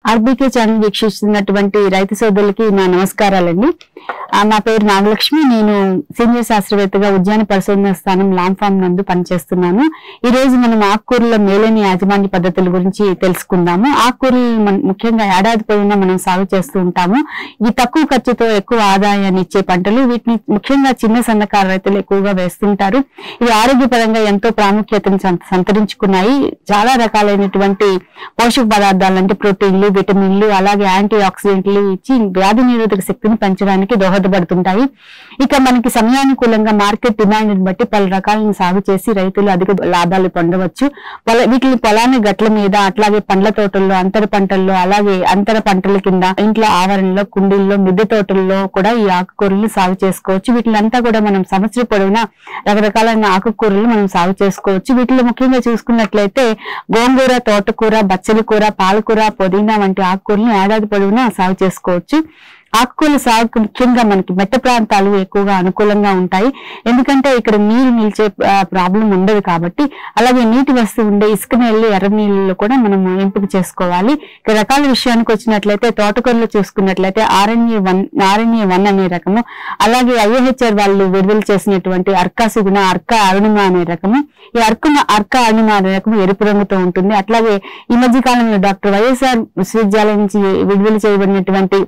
RBK channel వీక్షిస్తున్నటువంటి రైతు సోదరులకి నా నమస్కారాలండి ఆ, నా పేరు నాగలక్ష్మి నేను సీనియర్ శాస్త్రవేత్తగా ఉద్యాన పరిశోధన స్థానం లామ్ ఫామ్ నందు పనిచేస్తున్నాను ఈ రోజు మనం ఆకుకూరల మేలైన యాజమాన్య పద్ధతుల గురించి తెలుసుకుందాము ఆకుకూరలు మన- ముఖ్యంగా ఏడాది పొడవునా మనం సాగు చేస్తూ ఉంటాము ఇవి తక్కువ ఖర్చుతో ఎక్కువ ఆదాయాన్ని ఇచ్చే పంటలు వీటిని ముఖ్యంగా చిన్న సన్నకారు రైతులు ఎక్కువగా వేస్తుంటారు ఇవి ఆరోగ్యపరంగా ఎంతో ప్రాముఖ్యతను సం- సంతరించుకున్నాయి చాలా రకాలైనటువంటి పోషక పదార్థాలు అంటే ప్రోటీన్లు విటమిన్లు అలాగే యాంటీ ఆక్సిడెంట్లు ఇచ్చి వ్యాధి నిరోధక శక్తిని పెంచడానికి దోహదపడుతుంటాయి ఇక మనకి సమయానుకూలంగా మార్కెట్ డిమాండ్ బట్టి పలు రకాలను సాగు చేసి రైతులు అధిక లాభాలు పొందవచ్చు పొల వీటిని పొలాన్ని గట్ల మీద అట్లాగే పండ్ల తోటల్లో అంతర పంటల్లో అలాగే అంతర పంటల కింద ఇంట్లో ఆవరణలో కుండీల్లో మిద్దె తోటల్లో కూడా ఈ ఆకుకూరలు సాగు చేసుకోవచ్చు వీటిలంతా కూడా మనం సంవత్సరం పొడవునా రకరకాలైన ఆకుకూరలు మనం సాగు చేసుకోవచ్చు వీటిలో ముఖ్యంగా చూసుకున్నట్లయితే గోంగూర తోటకూర బచ్చలి కూర పాలకూర పుదీనా వంటి ఆకుకూరలను ఏడాది పొడవునా సాగు చేసుకోవచ్చు ఆకుకూరల సాగుకు ముఖ్యంగా మనకి మెట్ట ప్రాంతాలు ఎక్కువగా అనుకూలంగా ఉంటాయి ఎందుకంటే ఇక్కడ నీరు నిలిచే ప్రాబ్లం ఉండదు కాబట్టి అలాగే నీటి వస్తు ఉండే ఇసుక నీళ్లు ఎర్ర నీళ్ళలో కూడా మనం ఎంపిక చేసుకోవాలి ఇక రకాల విషయానికి వచ్చినట్లయితే తోటకూరలో చూసుకున్నట్లయితే ఆర్ఎన్ఏ వన్ ఆర్ఎన్ఏ వన్ అనే రకము అలాగే ఐఓహెచ్ఆర్ వాళ్ళు విడుదల చేసినటువంటి అర్కా సుగుణ అర్కా అరుణిమ అనే రకము ఈ అర్కుమ అర్కా అరుణిమ అనే రకము ఎరుపు రంగుతో ఉంటుంది అట్లాగే ఈ మధ్య కాలంలో డాక్టర్ వైఎస్ఆర్ విశ్వవిద్యాలయం నుంచి విడుదల చేయబడినటువంటి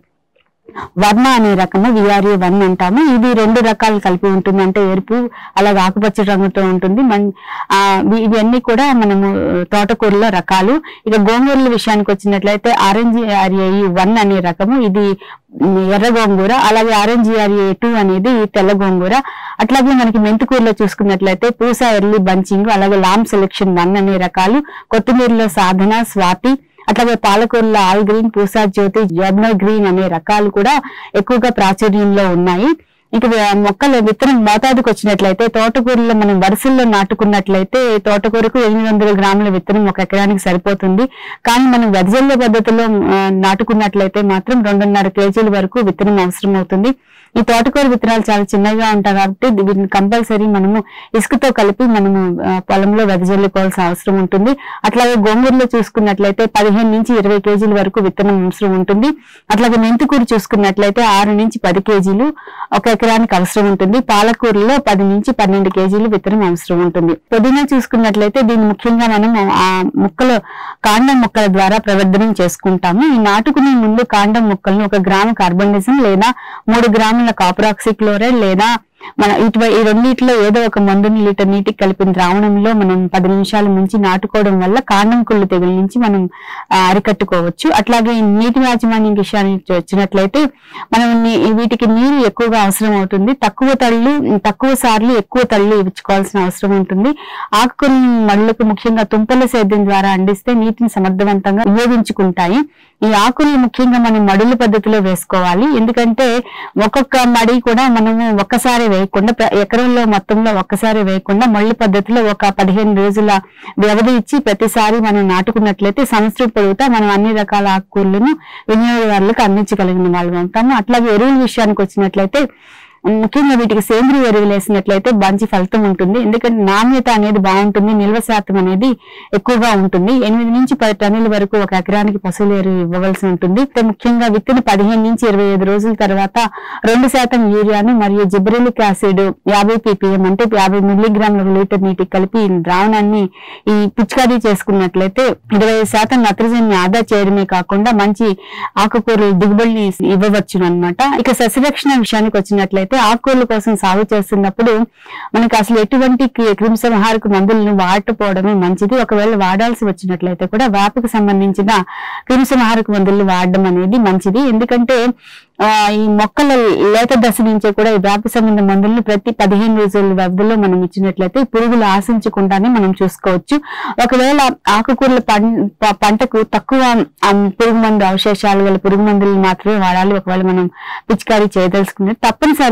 వర్ణ అనే రకము విఆర్ఏ వన్ అంటాము ఇది రెండు రకాలు కలిపి ఉంటుంది అంటే ఎరుపు అలాగే ఆకుపచ్చ రంగుతో ఉంటుంది మన్ ఆ, ఇవి- ఇవన్నీ కూడా మనము తోటకూరలో రకాలు ఇక గోంగూరల విషయానికి వచ్చినట్లయితే ఆర్ఎన్జిఆర్ఏ వన్ అనే రకము ఇది ఉమ్, ఎర్ర గోంగూర అలాగే ఆర్ఎన్జిఆర్ఏ టూ అనేది తెల్ల గోంగూర అట్లాగే మనకి మెంతికూరలో చూసుకున్నట్లయితే పూసా ఎర్లీ బంచింగ్ అలాగే లామ్ సెలెక్షన్ వన్ అనే రకాలు కొత్తిమీరలో సాధన స్వాతి అట్లాగే పాలకూరలో all green Pusa Jyoti Jobner green అనే రకాలు కూడా ఎక్కువగా ప్రాచుర్యంలో ఉన్నాయి ఇక వి- మొక్కల విత్తనం మోతాదుకు వచ్చినట్లయితే తోటకూరలో మనం వరుసల్లో నాటుకున్నట్లయితే తోటకూరకు ఎనిమిది వందల గ్రాముల విత్తనం ఒక ఎకరానికి సరిపోతుంది కానీ మనం వెదజల్లే పద్ధతిలో ఆ, నాటుకున్నట్లయితే మాత్రం రెండున్నర కేజీల వరకు విత్తనం అవసరం అవుతుంది ఈ తోటకూర విత్తనాలు చాలా చిన్నగా ఉంటాయి కాబట్టి ది- వీటిని కంపల్సరీ మనము ఇసుకతో కలిపి మనము ఆ, పొలంలో వెదజల్లుకోవాల్సిన అవసరం ఉంటుంది అట్లాగే గోంగూరలో చూసుకున్నట్లయితే పదిహేను నుంచి ఇరవై కేజీల వరకు విత్తనం అవసరం ఉంటుంది అట్లాగే మెంతికూర చూసుకున్నట్లయితే ఆరు నుంచి పది కేజీలు ఒక ఎకరానికి అవసరం ఉంటుంది పాలకూరలో పది నుంచి పన్నెండు కేజీలు విత్తనం అవసరం ఉంటుంది పుదీనా చూసుకున్నట్లయితే దీన్ని ముఖ్యంగా మనం ఆ ముక్కలు కాండం మొక్కల ద్వారా ప్రవర్ధనం చేసుకుంటాము ఈ నాటుకునే ముందు కాండం మొక్కలను ఒక గ్రాము కార్బనిజం లేదా మూడు గ్రాముల కాపరాక్సి క్లోరైడ్ లేదా మన ఇటువై ఈ రెండిట్లో ఏదో ఒక మందుని లీటర్ నీటికి కలిపిన ద్రావణంలో మనం పది నిమిషాలు ముంచి నాటుకోవడం వల్ల కాండం కుళ్ళు తెగుల నుంచి మనం ఆ, అరికట్టుకోవచ్చు అట్లాగే ఈ నీటి యాజమాన్యం విషయానికి వచ్చినట్లయితే మనం నీ- వీటికి నీరు ఎక్కువగా అవసరం అవుతుంది తక్కువ తళ్ళు తక్కువ సార్లు ఎక్కువ తళ్ళు ఇచ్చుకోవాల్సిన అవసరం ఉంటుంది ఆకుకూర మడులకు ముఖ్యంగా తుంపల సేద్యం ద్వారా అందిస్తే నీటిని సమర్థవంతంగా వినియోగించుకుంటాయి ఈ ఆకుల్ని ముఖ్యంగా మనం మడుల పద్ధతిలో వేసుకోవాలి ఎందుకంటే ఒక్కొక్క మడి కూడా మనము ఒక్కసారి వేయకుండా ప్ర- ఎకరంలో మొత్తంలో ఒక్కసారి వేయకుండా మళ్ళీ పద్ధతిలో ఒక పదిహేను రోజుల వ్యవధి ఇచ్చి ప్రతిసారి మనం నాటుకున్నట్లయితే సంవత్సరం పొడుగుతా మనం అన్ని రకాల ఆకుకూరలను వినియోగదారులకు అందించగలిగిన వాళ్ళు ఉంటాము అట్లాగే ఎరువుల విషయానికి వచ్చినట్లయితే ముఖ్యంగా వీటికి సేంద్రియ ఎరువులు వేసినట్లయితే మంచి ఫలితం ఉంటుంది ఎందుకంటే నాణ్యత అనేది బాగుంటుంది నిల్వ శాతం అనేది ఎక్కువగా ఉంటుంది ఎనిమిది నుంచి పది టన్నుల వరకు ఒక ఎకరానికి పశువుల ఎరువు ఇవ్వవలసి ఉంటుంది అయితే ముఖ్యంగా విత్తిన పదిహేను నుంచి ఇరవై ఐదు రోజుల తర్వాత రెండు శాతం యూరియాను మరియు జిబ్రెలిక్ యాసిడ్ యాభై పీపీఎం అంటే యాభై మిల్లీగ్రాముల లీటర్ నీటికి కలిపి ఈ ద్రావణాన్ని ఈ పిచికారీ చేసుకున్నట్లయితే ఇరవై ఐదు శాతం నత్రజని ఆదా చేయడమే కాకుండా మంచి ఆకుకూరల దిగుబడిని ఇవ్వవచ్చును అనమాట ఇక సస్యరక్షణ విషయానికి వచ్చినట్లయితే ఆకుకూరల కోసం సాగు చేస్తున్నప్పుడు మనకి అసలు ఎటువంటి క్రి- క్రిమిసంహారక మందులను వాడకపోవడమే మంచిది ఒకవేళ వాడాల్సి వచ్చినట్లయితే కూడా వేపకు సంబంధించిన క్రిమిసంహారక మందులను వాడడం అనేది మంచిది ఎందుకంటే ఆ, ఈ మొక్కల లేత దశ నుంచే కూడా ఈ వేప సంబంధ మందులను ప్రతి పదిహేను రోజుల వ్యవధిలో మనం ఇచ్చినట్లయితే పురుగులు ఆశించకుండానే మనం చూసుకోవచ్చు ఒకవేళ ఆకుకూరల పం- ప- పంటకు తక్కువ ఆ, పురుగు మందు అవశేషాలు గల పురుగు మందులు మాత్రమే వాడాలి ఒకవేళ మనం పిచికారీ చేయదలుచుకుంటే తప్పనిసరి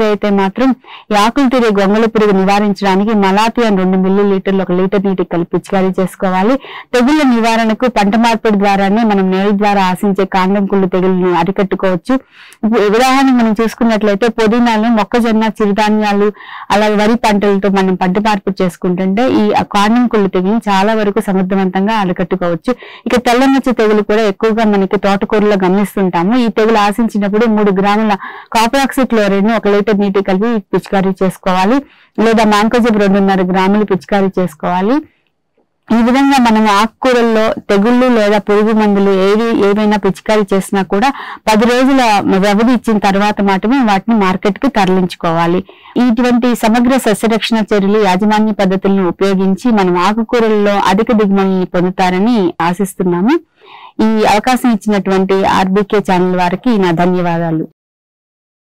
అయితే మాత్రం ఈ ఆకులు తిరిగే గొంగళ పురుగు నివారించడానికి మలాథియాన్ రెండు మిల్లీ లీటర్లు ఒక లీటర్ నీటికి కలిపి పిచికారీ చేసుకోవాలి తెగుళ్ల నివారణకు పంట మార్పిడి ద్వారానే మనం నేల ద్వారా ఆశించే కాండం కుళ్ళు తెగులను అరికట్టుకోవచ్చు ఇప్పుడు ఉదాహరణ మనం చూసుకున్నట్లయితే పుదీనాలు మొక్కజొన్న చిరుధాన్యాలు అలాగే వరి పంటలతో మనం పంట మార్పిడి చేసుకుంటుంటే ఈ కాండం కుళ్ళు తెగులు చాలా వరకు సమర్థవంతంగా అరికట్టుకోవచ్చు ఇక తెల్లమచ్చ తెగులు కూడా ఎక్కువగా మనకి తోటకూరలో గమనిస్తుంటాము ఈ తెగులు ఆశించినప్పుడు మూడు గ్రాముల కాపరాక్సి క్లోరైడ్ ను ఒక లీటర్ నీటి కలిపి పిచికారీ చేసుకోవాలి లేదా మ్యాంకోజబ్ రెండున్నర గ్రాములు పిచికారీ చేసుకోవాలి ఈ విధంగా మనం ఆకుకూరల్లో తెగుళ్ళు లేదా పురుగు మందులు ఏవి ఏవైనా పిచికారీ చేసినా కూడా పది రోజుల వ్యవధి ఇచ్చిన తర్వాత మాత్రమే వాటిని మార్కెట్ కు తరలించుకోవాలి ఇటువంటి సమగ్ర సస్యరక్షణ చర్యలు యాజమాన్య పద్ధతులను ఉపయోగించి మనం ఆకుకూరల్లో అధిక దిగుమతులను పొందుతారని ఆశిస్తున్నాము ఈ అవకాశం ఇచ్చినటువంటి ఆర్బీకే ఛానల్ వారికి నా ధన్యవాదాలు